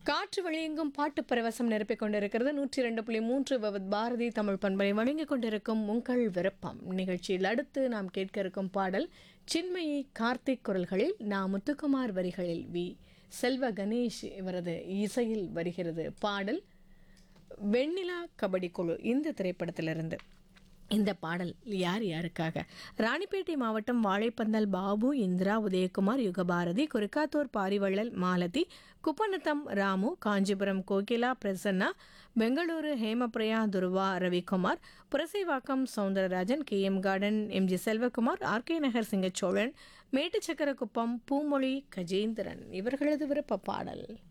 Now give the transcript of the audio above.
காற்று வெளியெங்கும் பாட்டு பரவசம் நிரப்பிக் கொண்டிருக்கிறது நூற்றி இரண்டு புள்ளி மூன்று பவத் பாரதி தமிழ் பண்பலை வழங்கிக் கொண்டிருக்கும் உங்கள் விருப்பம் நிகழ்ச்சியில் அடுத்து நாம் கேட்க இருக்கும் பாடல் சின்மயி கார்த்திக் குரல்களில் நா முத்துக்குமார் வரிகளில் வி செல்வ கணேஷ் இவரது இசையில் வருகிறது பாடல் வெண்ணிலா கபடி குழு இந்த திரைப்படத்திலிருந்து இந்த பாடல் யார் யாருக்காக ராணிப்பேட்டை மாவட்டம் Vazhaipandal Babu Indira Udhayakumar Yugabharathi குருக்காத்தூர் Pari Vallal Malathi Kuppanatham Ramu Kanchipuram Kokila Prasanna Bengaluru Hemapriya Dhruva Ravikumar Purasaivakkam Soundararajan K M garden MG Selvakumar RK Nagar Singachozhan Mettuchakkarakuppam Poomozhi Gajendran இவர்களது விருப்ப பாடல்